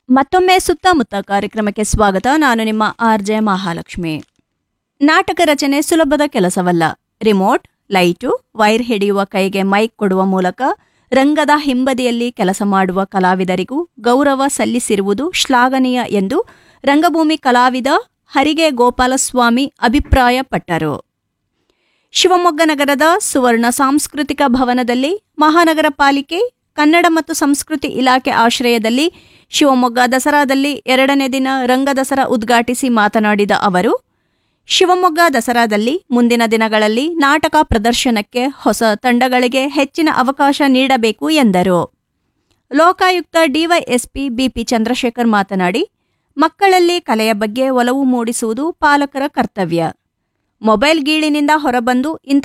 ಮತ್ತೊಮ್ಮೆ ಸುತ್ತಮುತ್ತ ಕಾರ್ಯಕ್ರಮಕ್ಕೆ ಸ್ವಾಗತ ನಾನು ನಿಮ್ಮ ಆರ್ ಜೆ ಮಹಾಲಕ್ಷ್ಮಿ ನಾಟಕ ರಚನೆ ಸುಲಭದ ಕೆಲಸವಲ್ಲ ರಿಮೋಟ್ ಲೈಟು ವೈರ್ ಹಿಡಿಯುವ ಕೈಗೆ ಮೈಕ್ ಕೊಡುವ ಮೂಲಕ ರಂಗದ ಹಿಂಬದಿಯಲ್ಲಿ ಕೆಲಸ ಮಾಡುವ ಕಲಾವಿದರಿಗೂ ಗೌರವ ಸಲ್ಲಿಸಿರುವುದು ಶ್ಲಾಘನೀಯ ಎಂದು ರಂಗಭೂಮಿ ಕಲಾವಿದ ಹರಿಗೆ ಗೋಪಾಲಸ್ವಾಮಿ ಅಭಿಪ್ರಾಯಪಟ್ಟರು ಶಿವಮೊಗ್ಗ ನಗರದ ಸುವರ್ಣ ಸಾಂಸ್ಕೃತಿಕ ಭವನದಲ್ಲಿ ಮಹಾನಗರ ಪಾಲಿಕೆ ಕನ್ನಡ ಮತ್ತು ಸಂಸ್ಕೃತಿ ಇಲಾಖೆ ಆಶ್ರಯದಲ್ಲಿ ಶಿವಮೊಗ್ಗ ದಸರಾದಲ್ಲಿ ಎರಡನೇ ದಿನ ರಂಗ ದಸರಾ ಉದ್ಘಾಟಿಸಿ ಮಾತನಾಡಿದ ಅವರು ಶಿವಮೊಗ್ಗ ದಸರಾದಲ್ಲಿ ಮುಂದಿನ ದಿನಗಳಲ್ಲಿ ನಾಟಕ ಪ್ರದರ್ಶನಕ್ಕೆ ಹೊಸ ತಂಡಗಳಿಗೆ ಹೆಚ್ಚಿನ ಅವಕಾಶ ನೀಡಬೇಕು ಎಂದರು ಲೋಕಾಯುಕ್ತ ಡಿವೈಎಸ್ಪಿ ಬಿಪಿ ಚಂದ್ರಶೇಖರ್ ಮಾತನಾಡಿ ಮಕ್ಕಳಲ್ಲಿ ಕಲೆಯ ಬಗ್ಗೆ ಒಲವು ಮೂಡಿಸುವುದು ಪಾಲಕರ ಕರ್ತವ್ಯ ಮೊಬೈಲ್ ಗೀಳಿನಿಂದ ಹೊರಬಂದು ಇಂಥ